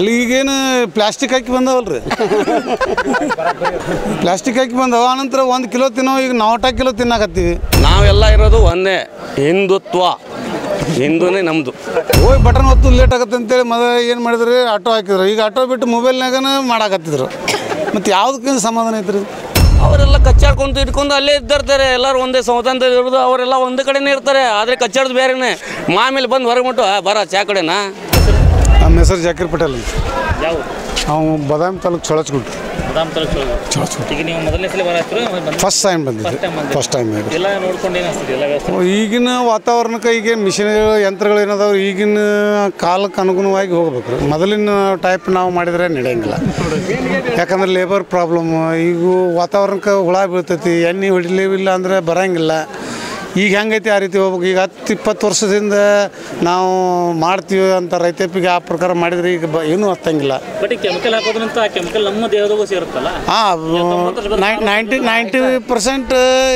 ಅಲ್ಲಿ ಈಗೇನು ಪ್ಲಾಸ್ಟಿಕ್ ಹಾಕಿ ಬಂದವಲ್ರಿ ಪ್ಲಾಸ್ಟಿಕ್ ಹಾಕಿ ಬಂದವ ಆನಂತರ ಒಂದು ಕಿಲೋ ತಿನ್ನೋ ಈಗ ನಾವಟ ಕಿಲೋ ತಿನ್ನಾಕತ್ತೀವಿ ನಾವೆಲ್ಲ ಇರೋದು ಒಂದೇ ಹಿಂದುತ್ವ ಹಿಂದೂನೇ ನಮ್ಮದು ಹೋಗಿ ಬಟನ್ ಹೊತ್ತು ಲೇಟ್ ಆಗತ್ತೆ ಅಂತೇಳಿ ಮೊದಲು ಏನು ಮಾಡಿದ್ರಿ ಆಟೋ ಹಾಕಿದ್ರು ಈಗ ಆಟೋ ಬಿಟ್ಟು ಮೊಬೈಲ್ನಾಗನ ಮಾಡಾಕತ್ತಿದ್ರು ಮತ್ತು ಯಾವುದಕ್ಕಿಂತ ಸಮಾಧಾನ ಐತ್ರಿ ಅವರೆಲ್ಲ ಕಚ್ಚಾಡ್ಕೊಂಡು ಇಟ್ಕೊಂಡು ಅಲ್ಲೇ ಇದ್ದಿರ್ತಾರೆ ಎಲ್ಲರೂ ಒಂದೇ ಸಂವಧಾನದಲ್ಲಿ ಇರೋದು ಅವರೆಲ್ಲ ಒಂದೇ ಕಡೆನೇ ಇರ್ತಾರೆ ಆದರೆ ಕಚ್ಚಾಡೋದು ಬೇರೆನೇ ಮಾಮೇಲೆ ಬಂದು ಹೊರಗೆ ಮುಟ್ಟು "ಆ, ಬರ ಚಾ ಕಡೆನಾ ನಮ್ಮ ಹೆಸರು ಜಾಕೀರ್ ಪಟೇಲ್ ಅಂತ ಯಾವ ನಾವು ಬಾದಾಮಿ ತಾಲೂಕು ಚೊಳಚ್ಗುಂಟು ಬಾದಾಮ್ ತಾಲೂಕು ಈಗ ನೀವು ಮೊದಲನೇ ಸಲ ಬರತ್ತರ ಫಸ್ಟ್ ಟೈಮ್ ಬಂದಿದ್ದೆ First time ಬಂದಿದ್ದು. ಫಸ್ಟ್ ಟೈಮ್ ಎಲ್ಲ ನೋಡ್ಕೊಂಡು ಏನು ಅನ್ಸ್ತದೆ ಎಲ್ಲ ವ್ಯವಸ್ಥೆ ಈಗಿನ ವಾತಾವರಣಕ್ಕೆ ಈಗ ಮಿಷಿನ್ ಯಂತ್ರಗಳು ಏನದಾವ ಈಗಿನ ಕಾಲಕ್ಕೆ ಅನುಗುಣವಾಗಿ ಹೋಗ್ಬೇಕು ರೀ ಮೊದಲಿನ ಟೈಪ್ ನಾವು ಮಾಡಿದರೆ ನಡೆಯಂಗಿಲ್ಲ ಯಾಕಂದ್ರೆ ಲೇಬರ್ ಪ್ರಾಬ್ಲಮ್ ಈಗ ವಾತಾವರಣಕ್ಕೆ ಹುಳ ಬೀಳ್ತೈತಿ ಎಣ್ಣೆ ಹೊಡಿಲಿವಿಲ್ಲ ಅಂದರೆ ಬರಂಗಿಲ್ಲ ಈಗ ಹೆಂಗೈತಿ ಆ ರೀತಿ ಹೋಗ್ಬೇಕು ಈಗ ಹತ್ತು ಇಪ್ಪತ್ತು ವರ್ಷದಿಂದ ನಾವು ಮಾಡ್ತೀವಿ ಅಂತ ರೈತಾಪಿಗೆ ಆ ಪ್ರಕಾರ ಮಾಡಿದ್ರೆ ಈಗ ಬ ಏನೂ ಹತ್ತಂಗಿಲ್ಲ ಬಟ್ ಈ ಕೆಮಿಕಲ್ ಹಾಕೋದ್ರಂತ ಆ ಕೆಮಿಕಲ್ ನಮ್ಮ ದೇಹದಾಗೂ ಸೇರುತ್ತಲ್ಲ ಹಾಂ ನೈಂಟಿ ನೈಂಟಿ ಪರ್ಸೆಂಟ್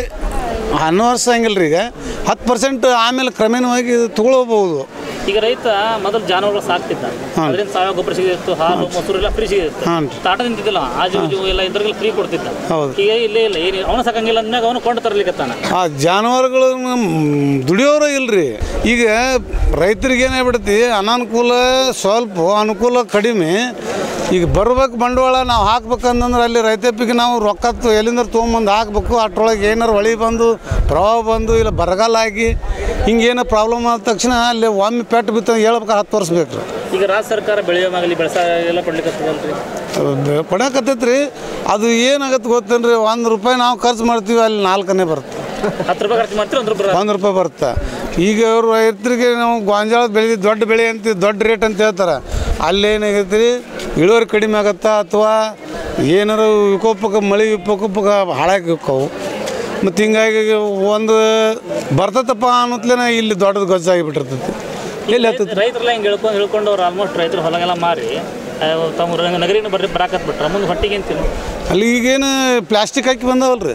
ಅನ್ವರ್ಸಂಗಿಲ್ಲ ರೀ ಈಗ ಹತ್ತು ಪರ್ಸೆಂಟ್ ಆಮೇಲೆ ಕ್ರಮೇಣವಾಗಿ ತಗೊಳ್ಬೋದು ಈಗ ರೈತ ಮೊದಲು ಜಾನುವಾರುಗಳು ಸಾಕ್ತಿದ್ದ ಅದರಿಂದ ಸಾವಯವ ಗೊಬ್ಬರ ಸಿಗಿತ್ತು ಹಾಲು ಮೊಸರು ಎಲ್ಲ ಫ್ರೀ ಸಿಗಿತ್ತು ಹಾಂ. ತಾಟ ನಿಂತಿದ್ದಿಲ್ಲ ಆಜು ಬಾಜು ಎಲ್ಲ ಇದ್ರಿಗೆಲ್ಲ ಫ್ರೀ ಕೊಡ್ತಿದ್ದ ಹೌದು. ಈಗ ಇಲ್ಲೇ ಇಲ್ಲ ಏನು ಅವನು ಸಾಕಂಗಿಲ್ಲ ಅಂದಾಗ ಅವನು ಕೊಂಡು ತರಲಿಕ್ಕತ್ತಾನ ಆ ಜಾನುವಾರುಗಳನ್ನ ದುಡಿಯೋರು ಇಲ್ರಿ ಈಗ ರೈತರಿಗೆ ಏನಾಗ್ಬಿಡ್ತಿ ಅನಾನುಕೂಲ ಸ್ವಲ್ಪ ಅನುಕೂಲ ಕಡಿಮೆ ಈಗ ಬರ್ಬೇಕು ಬಂಡವಾಳ ನಾವು ಹಾಕ್ಬೇಕಂತಂದ್ರೆ ಅಲ್ಲಿ ರೈತಾಪಿಗೆ ನಾವು ರೊಕ್ಕ ತ- ಎಲ್ಲಿಂದ ತೊಗೊಂಬಂದು ಹಾಕ್ಬೇಕು ಅಷ್ಟ್ರೊಳಗೆ ಏನಾರು ಹೊಳಿ ಬಂದು ಪ್ರವಾಹ ಬಂದು ಇಲ್ಲ ಬರಗಾಲ ಆಗಿ ಹಿಂಗೇನೋ ಪ್ರಾಬ್ಲಮ್ ಆದ ತಕ್ಷಣ ಅಲ್ಲಿ ಒಮ್ಮೆ ಪೆಟ್ಟು ಬಿತ್ತು ಹೇಳ್ಬೇಕಾರೆ ಹತ್ತು ವರ್ಷ ಬೇಕು ಈಗ ರಾಜ್ಯ ಸರ್ಕಾರ ಬೆಳೆಯೋಮಾಗಲಿ ಬೆಳೆಸ ಎಲ್ಲ ಕೊಡ್ಲಿಕ್ಕತ್ತದಲ್ರಿ ಕೊಡಕತ್ತೈತ್ರಿ ಅದು ಏನಾಗತ್ತೆ ಗೊತ್ತೇನ್ರಿ ಒಂದು ರೂಪಾಯಿ ನಾವು ಖರ್ಚು ಮಾಡ್ತೀವಿ ಅಲ್ಲಿ ನಾಲ್ಕನೇ ಬರುತ್ತೆ ಹತ್ತು ರೂಪಾಯಿ ಖರ್ಚು ಮಾಡ್ತೀರಿ ಒಂದು ರೂಪಾಯಿ ಒಂದು ರೂಪಾಯಿ ಬರುತ್ತೆ ಈಗ ಅವರು ರೈತರಿಗೆ ನಾವು ಗೋಂಜಾಳ ಬೆಳೆದು ದೊಡ್ಡ ಬೆಳೆ ಅಂತ ದೊಡ್ಡ ರೇಟ್ ಅಂತ ಹೇಳ್ತಾರೆ ಅಲ್ಲೇನಾಗೈತೆ ರೀ ಇಳುವರಿ ಕಡಿಮೆ ಆಗತ್ತಾ ಅಥವಾ ಏನಾರು ವಿಕೋಪಕ್ಕೆ ಮಳೆ ವಿಕೋಪಕ್ಕೆ ಹಾಳಾಗಿ ಹೋಕ್ಕವು ಮತ್ತು ಹಿಂಗಾಗಿ ಒಂದು ಬರ್ತತಪ್ಪ ಅನ್ನತ್ಲೇನ ಇಲ್ಲಿ ದೊಡ್ಡದು ಗೊಜ್ಜಾಗಿಬಿಟ್ಟಿರ್ತೈತಿ ಎಲ್ಲಿ ಹತ್ತೈತಿ ರೈತರೆಲ್ಲ ಹಿಂಗೆ ಹೇಳ್ಕೊಂಡು ಹೇಳ್ಕೊಂಡು ಅವ್ರು ಆಲ್ಮೋಸ್ಟ್ ರೈತರು ಹೊಲಗೆಲ್ಲ ಮಾರಿ ಆ, ತಮ್ಮ ರ- ನಗರಿನ ಬರ್ರಿ ಬರಾಕತ್ ಬಿಟ್ರ ಮುಂದೆ ಹೊಟ್ಟಿಗೆ ಅಂತೀನಿ ಅಲ್ಲಿ ಈಗೇನು ಪ್ಲಾಸ್ಟಿಕ್ ಹಾಕಿ ಬಂದವಲ್ರಿ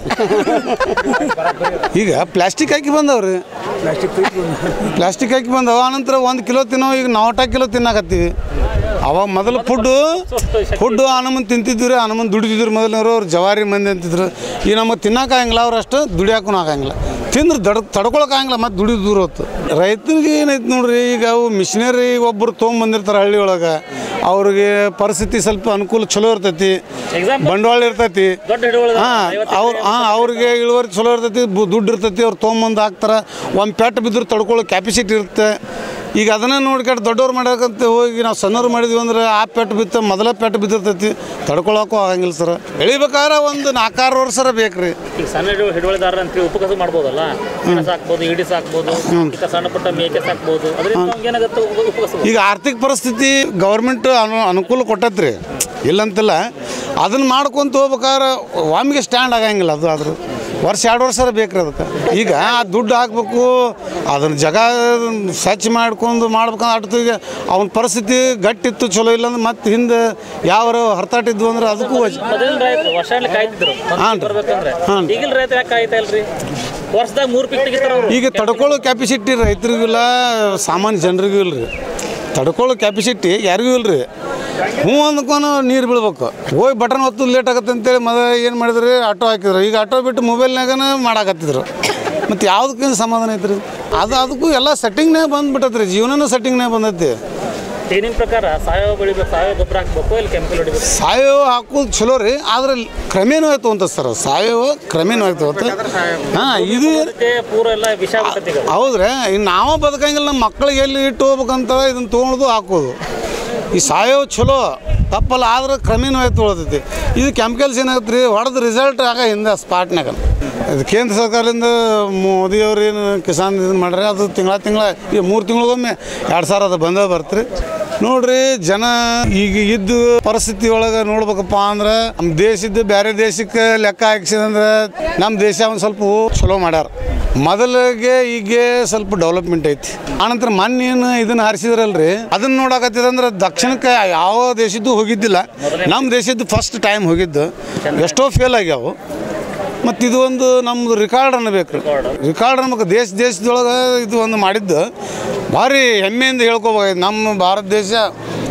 ಈಗ ಪ್ಲಾಸ್ಟಿಕ್ ಹಾಕಿ ಬಂದವ್ರಿ ಪ್ಲಾಸ್ಟಿಕ್ ಹಾಕಿ ಬಂದವ ಆನಂತರ ಒಂದು ಕಿಲೋ ತಿನ್ನೋ ಈಗ ನಾವಟ ಕಿಲೋ ತಿನ್ನಾಕತ್ತೀವಿ ಅವಾಗ ಮೊದಲು ಫುಡ್ಡು ಫುಡ್ಡು ಹನುಮನ್ ತಿಂತಿದ್ವಿ ರೀ ಹನುಮನ್ ದುಡಿತಿದ್ರು ಮೊದಲಿನವರು ಅವ್ರು ಜವಾರಿ ಮಂದಿ ಅಂತಿದ್ರು ಈಗ ನಮಗೆ ತಿನ್ನಕ್ಕಾಗಂಗಿಲ್ಲ ಅವ್ರು ಅಷ್ಟು ದುಡಿಯಾಕೂ ಆಗಂಗಿಲ್ಲ ತಿಂದ್ರೆ ದಡ್ ತಡ್ಕೊಳಕ್ಕಾಗಂಗಿಲ್ಲ ಮತ್ತು ದುಡಿ ದೂರ ಹೊತ್ತು ರೈತರಿಗೆ ಏನೈತೆ ನೋಡ್ರಿ ಈಗ ಅವು ಮಿಷಿನರಿ ಒಬ್ಬರು ತೊಗೊಂಬಂದಿರ್ತಾರೆ ಹಳ್ಳಿ ಒಳಗೆ ಅವ್ರಿಗೆ ಪರಿಸ್ಥಿತಿ ಸ್ವಲ್ಪ ಅನುಕೂಲ ಚಲೋ ಇರ್ತೈತಿ Example? ಬಂಡವಾಳ ಇರ್ತೈತಿ ದೊಡ್ಡ ಹಿಡುವಳಿ ಹಾಂ ಅವ್ರು ಹಾಂ ಅವ್ರಿಗೆ ಇಳುವರಿ ಚಲೋ ಇರ್ತೈತಿ ಬು- ದುಡ್ಡು ಇರ್ತೈತಿ ಅವ್ರು ತೊಗೊಂಬಂದು ಹಾಕ್ತಾರೆ ಒಂದು ಪೆಟ್ಟು ಬಿದ್ದರೆ ತಡ್ಕೊಳ್ಳೋ ಕ್ಯಾಪಿಸಿಟಿ ಇರುತ್ತೆ ಈಗ ಅದನ್ನ ನೋಡ್ಕೊಂಡು ದೊಡ್ಡವ್ರು ಮಾಡೋಕಂತ ಹೋಗಿ ನಾವು ಸಣ್ಣವ್ರು ಮಾಡಿದ್ವಿ ಅಂದ್ರೆ ಆ ಪೆಟ್ಟು ಬಿತ್ತ ಮೊದಲ ಪೆಟ್ಟು ಬಿದ್ದಿರ್ತೈತಿ ತಡ್ಕೊಳಕ್ಕೂ ಆಗಂಗಿಲ್ಲ ಸರ್ ಬೆಳಿಬೇಕಾದ್ರೆ ಒಂದು ನಾಲ್ಕಾರು ವರ್ಷರ ಬೇಕು ರೀ ಈಗ ಸಣ್ಣ ಹಿಡು ಹಿಡುವಳಿದಾರ ಅಂತ ಉಪಕಸ ಮಾಡ್ಬೋದಲ್ಲ ಮೆಣಸು ಸಾಕ್ಬೋದು ಇಡಿ ಸಾಕ್ಬೋದು ಈಗ ಸಣ್ಣ ಪುಟ್ಟ ಮೇಕೆ ಸಾಕ್ಬೋದು ಅದರಿಂದ ನಮ್ಗೆ ಏನಾಗುತ್ತೆ ಉಪ- ಉಪಕಸ ಈಗ ಆರ್ಥಿಕ ಪರಿಸ್ಥಿತಿ ಗೌರ್ಮೆಂಟ್ ಅನು ಅನುಕೂಲ ಕೊಟ್ಟತ್ರಿ ಇಲ್ಲಂತಿಲ್ಲ ಅದನ್ನು ಮಾಡ್ಕೊಂತ ಹೋಗ್ಬೇಕಾದ್ರೆ ಒಮ್ಮೆಗೆ ಸ್ಟ್ಯಾಂಡ್ ಆಗಂಗಿಲ್ಲ ಅದು ಆದ್ರೆ ವರ್ಷ ಎರಡು ವರ್ಷ ಬೇಕು ರೀ ಅದಕ್ಕೆ ಈಗ ಆ ದುಡ್ಡು ಹಾಕ್ಬೇಕು ಅದನ್ನು ಜಗ ಸ್ವಚ್ಛ ಮಾಡ್ಕೊಂಡು ಮಾಡ್ಬೇಕಂದ್ರೆ ಅಷ್ಟು ಈಗ ಅವನ ಪರಿಸ್ಥಿತಿ ಗಟ್ಟಿತ್ತು ಚಲೋ ಇಲ್ಲಾಂದ್ರೆ ಮತ್ತೆ ಹಿಂದೆ ಯಾವ ಹರ್ತಾಟಿದ್ವು ಅಂದ್ರೆ ಅದಕ್ಕೂ ವಜ್- ಮೊದಲಿನ ರೈತರು ವರ್ಷ ಕಾಯ್ತಿದ್ರು ಹಾಂ ರೀ. ಬರ್ಬೇಕಂದ್ರೆ ಹಾಂ. ಈಗಿನ ರೈತ ಯಾಕೆ ಕಾಯ್ತಾ ಇಲ್ರಿ ವರ್ಷದಾಗ ಮೂರು ಪಿಕ್ ತೆಗಿತಾರ ಅವ್ರು ಈಗ ತಡ್ಕೊಳ್ಳೋ ಕ್ಯಾಪಿಸಿಟಿ ರೈತರಿಗಿಲ್ಲ ಸಾಮಾನ್ಯ ಜನರಿಗೂ ಇಲ್ಲ ರೀ ತಡ್ಕೊಳ್ಳೋ ಕ್ಯಾಪಿಸಿಟಿ ಯಾರಿಗೂ ಇಲ್ಲ ರೀ ಹ್ಞೂ ಅಂದ್ಕೊಂಡು ನೀರು ಬೀಳ್ಬೇಕು ಹೋಗಿ ಬಟನ್ ಹೊತ್ತು ಲೇಟ್ ಆಗತ್ತೆ ಅಂತೇಳಿ ಮೊದಲು ಏನು ಮಾಡಿದ್ರಿ ಆಟೋ ಹಾಕಿದ್ರು ಈಗ ಆಟೋ ಬಿಟ್ಟು ಮೊಬೈಲ್ನಾಗನ ಮಾಡಾಕತ್ತಿದ್ರು ಮತ್ತು ಯಾವುದಕ್ಕಿಂತ ಸಮಾಧಾನ ಐತ್ರಿ ಅದು ಅದಕ್ಕೂ ಎಲ್ಲ ಸೆಟ್ಟಿಂಗ್ನೇ ಬಂದ್ಬಿಟ್ಟೈತೆ ರೀ ಜೀವನನೂ ಸೆಟ್ಟಿಂಗ್ನೇ ಬಂದೈತಿ ಈಗ ನಿಮ್ಮ ಪ್ರಕಾರ ಸಾವಯವ ಬೆಳಿಬೇಕು ಸಾವಯವ ಗೊಬ್ಬರ ಹಾಕ್ಬೇಕು ಇಲ್ಲಿ ಕೆಮಿಕಲ್ ಹೊಡಿಬೇಕು ಸಾವಯವ ಹಾಕೋದು ಚಲೋ ರೀ ಆದ್ರೆ ಕ್ರಮೇಣವಾಗಿ ತೊಗೊಂತ ಸರ್ ಸಾವಯವ ಕ್ರಮೇಣವಾಗಿ ತೊಗೊತ ಹಾಂ ಇದು ಅದಕ್ಕೆ ಪೂರ ಎಲ್ಲ ವಿಷ ಆಗ್ಬಿಟ್ಟೈತಿ ಈಗ ಹೌದ್ರಿ ಇನ್ನು ನಾವೇ ಬದುಕಂಗಿಲ್ಲ ನಮ್ಮ ಮಕ್ಳಿಗೆ ಎಲ್ಲಿ ಇಟ್ಟು ಹೋಗ್ಬೇಕಂತ ಇದನ್ನ ತೊಗೊಳೋದು ಹಾಕೋದು ಈ ಸಾವಯವ ಚಲೋ ತಪ್ಪಲ್ಲ ಆದ್ರೆ ಕ್ರಮೇಣವಾಗಿ ತೊಗೊಳತೈತಿ ಇದು ಕೆಮಿಕಲ್ಸ್ ಏನಾಗುತ್ತೆ ರೀ ಹೊಡೆದ ರಿಸಲ್ಟ್ ಆಗ ಹಿಂದೆ ಸ್ಪಾಟ್ನಾಗ ಇದು ಕೇಂದ್ರ ಸರ್ಕಾರದಿಂದ ಮೋದಿಯವ್ರು ಏನು ಕಿಸಾನ್ ಇದನ್ನ ಮಾಡ್ರಿ ಅದು ತಿಂಗಳ ತಿಂಗಳ ಈಗ ಮೂರು ತಿಂಗಳಿಗೊಮ್ಮೆ ಎರಡು ಸಾವಿರ ಅದು ಬಂದೇ ಬರ್ತ್ರಿ ನೋಡ್ರಿ ಜನ ಈಗ ಇದ್ದು ಪರಿಸ್ಥಿತಿ ಒಳಗೆ ನೋಡ್ಬೇಕಪ್ಪ ಅಂದ್ರೆ ನಮ್ಮ ದೇಶದ್ದು ಬೇರೆ ದೇಶಕ್ಕೆ ಲೆಕ್ಕ ಹಾಕ್ಸಿದಂದ್ರೆ ನಮ್ಮ ದೇಶ ಒಂದು ಸ್ವಲ್ಪ ಚಲೋ ಮಾಡ್ಯಾರ ಮೊದಲಿಗೆ ಈಗ ಸ್ವಲ್ಪ ಡೆವಲಪ್ಮೆಂಟ್ ಐತಿ ಆನಂತರ ಮೊನ್ನೆ ಏನು ಇದನ್ನ ಹಾರಿಸಿದ್ರಲ್ರಿ ಅದನ್ನ ನೋಡಕತ್ತಿದಂದ್ರೆ ದಕ್ಷಿಣಕ್ಕೆ ಯಾವ ದೇಶದ್ದು ಹೋಗಿದ್ದಿಲ್ಲ ನಮ್ಮ ದೇಶದ್ದು ಫಸ್ಟ್ ಟೈಮ್ ಹೋಗಿದ್ದು ಎಷ್ಟೋ ಫೇಲ್ ಆಗ್ಯಾವು ಮತ್ತು ಇದು ಒಂದು ನಮ್ಮದು ರಿಕಾರ್ಡ್ ಅನ್ನಬೇಕು ರಿಕಾರ್ಡ್ ನಮಗೆ ದೇಶ ದೇಶದೊಳಗೆ ಇದು ಒಂದು ಮಾಡಿದ್ದು ಭಾರಿ ಹೆಮ್ಮೆಯಿಂದ ಹೇಳ್ಕೊಬೇಕು ನಮ್ಮ ಭಾರತ ದೇಶ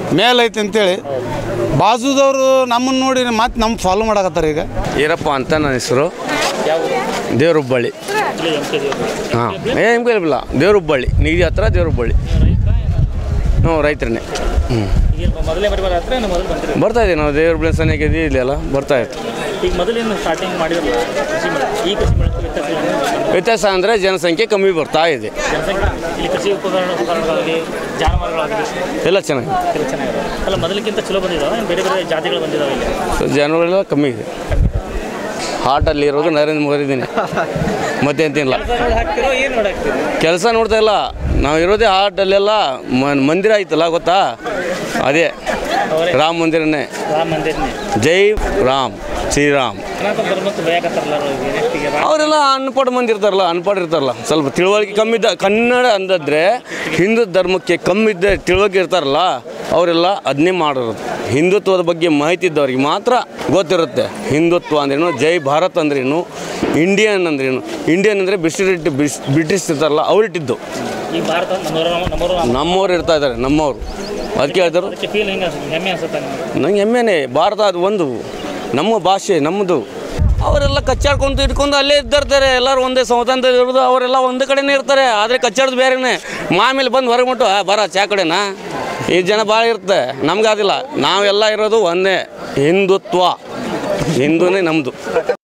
ಮೇಲೈತಿ ಅಂತೇಳಿ ಬಾಜುದವರು ನಮ್ಮನ್ನು ನೋಡಿ ಮತ್ತೆ ನಮ್ಮ ಫಾಲೋ ಮಾಡಕತ್ತಾರೆ ಈಗ ಈರಪ್ಪ ಅಂತ ನನ್ನ ಹೆಸರು ಯಾವ ದೇವರುಬ್ಬಳ್ಳಿ ಇಲ್ಲಿ ಎಂ ಕೆ ಹಾಂ ಏನು ಕೇಳಿಲ್ಲ ದೇವರುಬ್ಬಳ್ಳಿ ನಿಗದಿ ಹತ್ರ ದೇವರುಬ್ಬಳ್ಳಿ ಹ್ಞೂ ರೈತರನ್ನೇ ಹ್ಞೂ ಈಗ ಮೊದಲೇ ಬರಿ ಬರತ್ರೆ ಮೊದಲು ಬಂದಿರಿ ಬರ್ತಾ ಇದೆ ನಾವು ದೇವ್ರ ಸನಿಯಾಗಿ ಇಲ್ಲೆಲ್ಲ ಬರ್ತಾ ಇತ್ತು ಈಗ ಮೊದಲೇನು ಸ್ಟಾರ್ಟಿಂಗ್ ಮಾಡಿರಲ್ಲ ಕೃಷಿ ಮೇಳ ಈ ಕೃಷಿ ಮೇಳಕ್ಕೆ ವ್ಯತ್ಯಾಸ ಏನು? ವ್ಯತ್ಯಾಸ ಅಂದರೆ ಜನಸಂಖ್ಯೆ ಕಮ್ಮಿ ಬರ್ತಾ ಇದೆ ಜನಸಂಖ್ಯೆ ಇಲ್ಲಿ ಕೃಷಿ ಉಪಕರಣ ಉಪಕರಣಗಳಾಗಲಿ ಜಾನುವಾರುಗಳಾಗಲಿ ಎಲ್ಲ ಚೆನ್ನಾಗಿ ಎಲ್ಲ ಚೆನ್ನಾಗಿದೆ ಅಲ್ಲ ಮೊದಲಿಗಿಂತ ಚಲೋ ಬಂದಿದ್ದಾವೆ ಏನು ಬೇರೆ ಬೇರೆ ಜಾತಿಗಳು ಬಂದಿದ್ದಾವೆ ಇಲ್ಲಿ ಜನಗಳೆಲ್ಲ ಕಮ್ಮಿ ಇದೆ ಹಾರ್ಟಲ್ಲಿ ಇರೋದು ನರೇಂದ್ರ ಮೋದಿದ್ದೀನಿ ಮತ್ತೆ ಅಂತಿಲ್ಲ ಹಾಕ್ತಿರೋ ಏನು ನೋಡಾಕ್ತಿರೋ ಕೆಲಸ ನೋಡ್ತಾ ಇಲ್ಲ ನಾವು ಇರೋದೇ ಹಾರ್ಟಲ್ಲೆಲ್ಲ ಮ- ಮಂದಿರ ಐತಲ್ಲ ಗೊತ್ತಾ ಅದೇ ಅವರೇ ರಾಮ ಮಂದಿರನೇ ರಾಮ ಮಂದಿರನೇ ಜೈ ರಾಮ್ ಶ್ರೀರಾಮ್ ಸನಾತನ ಧರ್ಮಕ್ಕೆ ಬೇಕತ್ತಾರಲ್ಲ ಅವ್ರಿಗೆ ನೆಕ್ಸ್ಟಿಗೆ ಅವರೆಲ್ಲ ಅನ್ಪಡ್ ಮಂದಿ ಇರ್ತಾರಲ್ಲ ಅನ್ಪಡ್ ಇರ್ತಾರಲ್ಲ ಸ್ವಲ್ಪ ತಿಳುವಳಿಕೆ ಕಮ್ಮಿ ಇದ್ದ ಕನ್ನಡ ಅಂದಿದ್ರೆ ಹಿಂದೂ ಧರ್ಮಕ್ಕೆ ಕಮ್ಮಿ ಇದ್ದ ತಿಳುವಳಿಕೆ ಇರ್ತಾರಲ್ಲ ಅವರೆಲ್ಲ ಅದನ್ನೇ ಮಾಡಿರೋದು ಹಿಂದುತ್ವದ ಬಗ್ಗೆ ಮಾಹಿತಿ ಇದ್ದವ್ರಿಗೆ ಮಾತ್ರ ಗೊತ್ತಿರುತ್ತೆ ಹಿಂದುತ್ವ ಅಂದ್ರೇನು ಜೈ ಭಾರತ್ ಅಂದ್ರೇನು ಇಂಡಿಯನ್ ಅಂದ್ರೇನು ಇಂಡಿಯನ್ ಅಂದರೆ ಬ್ರಿಟಿಷ್ ಬ್ರಿಟಿಷ್ ಇರ್ತಾರಲ್ಲ ಅವ್ರಿಟ್ಟಿದ್ದು ಈ ಭಾರತ ನಮ್ಮೂರ ನಮ್ಮೂರು ನಮ್ಮವ್ರು ಇರ್ತಾ ಇದ್ದಾರೆ ನಮ್ಮವ್ರು ಅದಕ್ಕೆ ಹೇಳ್ತಾರೆ ಅದಕ್ಕೆ ಫೀಲ್ ಹೆಂಗೆ ಅನ್ಸುತ್ತೆ? ಹೆಮ್ಮೆ ಅನ್ಸುತ್ತೆ ನಿಮಗೆ ನಂಗೆ ಹೆಮ್ಮೆನೇ ಭಾರತ ಅದು ಒಂದು ನಮ್ಮ ಭಾಷೆ ನಮ್ಮದು ಅವರೆಲ್ಲ ಕಚ್ಚಾಡ್ಕೊಂಡು ಇಟ್ಕೊಂಡು ಅಲ್ಲೇ ಇದ್ದಿರ್ತಾರೆ ಎಲ್ಲರೂ ಒಂದೇ ಸಂವತಾನದಲ್ಲಿ ಇರೋದು ಅವರೆಲ್ಲ ಒಂದೇ ಕಡೆನೇ ಇರ್ತಾರೆ ಆದರೆ ಕಚ್ಚಾಡೋದು ಬೇರೆನೇ ಮಾಮೇಲೆ ಬಂದು ಹೊರಗೆ ಮುಟ್ಟು "ಆ, ಬರ ಚಾ ಕಡೆನಾ ಈ ಜನ ಭಾಳ ಇರುತ್ತೆ ನಮ್ಗಾದಿಲ್ಲ ನಾವೆಲ್ಲ ಇರೋದು ಒಂದೇ ಹಿಂದುತ್ವ ಹಿಂದೂನೇ ನಮ್ಮದು